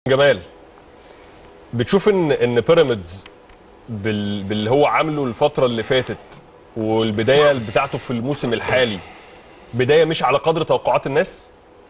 جمال بتشوف ان ان بيراميدز بال... باللي هو عامله الفتره اللي فاتت والبدايه بتاعته في الموسم الحالي بدايه مش على قدر توقعات الناس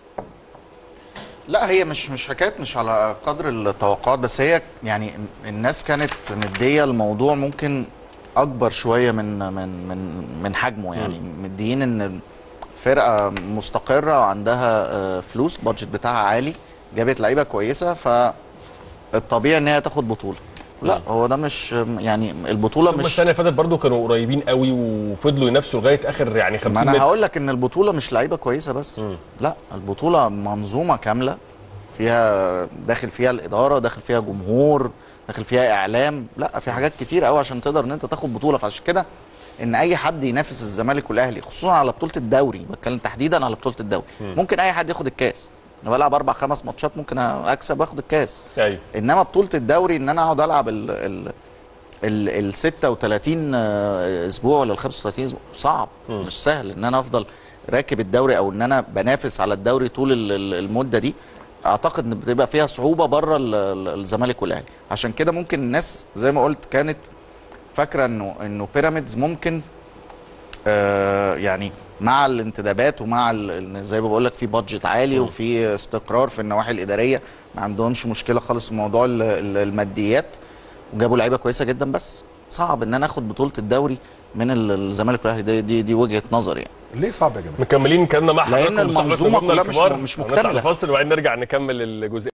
لا هي مش مش حكايه مش على قدر التوقعات بس هي يعني الناس كانت مديه الموضوع ممكن اكبر شويه من من من من حجمه يعني مديين ان فرقه مستقره وعندها آه، فلوس البادجت بتاعها عالي جابت لعيبه كويسه فالطبيعي ان هي تاخد بطوله لا هو ده مش يعني البطوله ثم مش السنه اللي فاتت برضو كانوا قريبين قوي وفضلوا ينافسوا لغايه اخر يعني 50 ما انا متر هقول لك ان البطوله مش لعيبه كويسه بس مم. لا البطوله منظومه كامله فيها داخل فيها الاداره داخل فيها جمهور داخل فيها اعلام لا في حاجات كتير قوي عشان تقدر ان انت تاخد بطوله فعشان كده ان اي حد ينافس الزمالك والاهلي خصوصا على بطوله الدوري بتكلم تحديدا على بطوله الدوري ممكن اي حد ياخد الكاس انا بلعب اربع خمس ماتشات ممكن اكسب واخد الكاس ايوه انما بطوله الدوري ان انا اقعد العب ال ال ال ال 36 آه، اسبوع ولا ال 35 اسبوع صعب مش سهل ان انا افضل راكب الدوري او ان انا بنافس على الدوري طول ال- ال- المده دي اعتقد ان بتبقى فيها صعوبه بره ال- ال- الزمالك والاهلي عشان كده ممكن الناس زي ما قلت كانت فاكره انه انه بيراميدز ممكن آه يعني مع الانتدابات ومع ال- ال- زي ما بقول لك في بادجت عالي وفي استقرار في النواحي الاداريه ما عندهمش مشكله خالص في موضوع ال- ال- الماديات وجابوا لعيبه كويسه جدا بس صعب ان انا اخد بطوله الدوري من ال- الزمالك والاهلي دي, دي دي وجهه نظري يعني ليه صعب يا جماعه مكملين كلامنا مع لأن حضراتكم وصحبة المنظومة نجومنا كلها مش- الكبار. مش هنطلع مكتملة. لفاصل وبعدين نرجع نكمل الجزء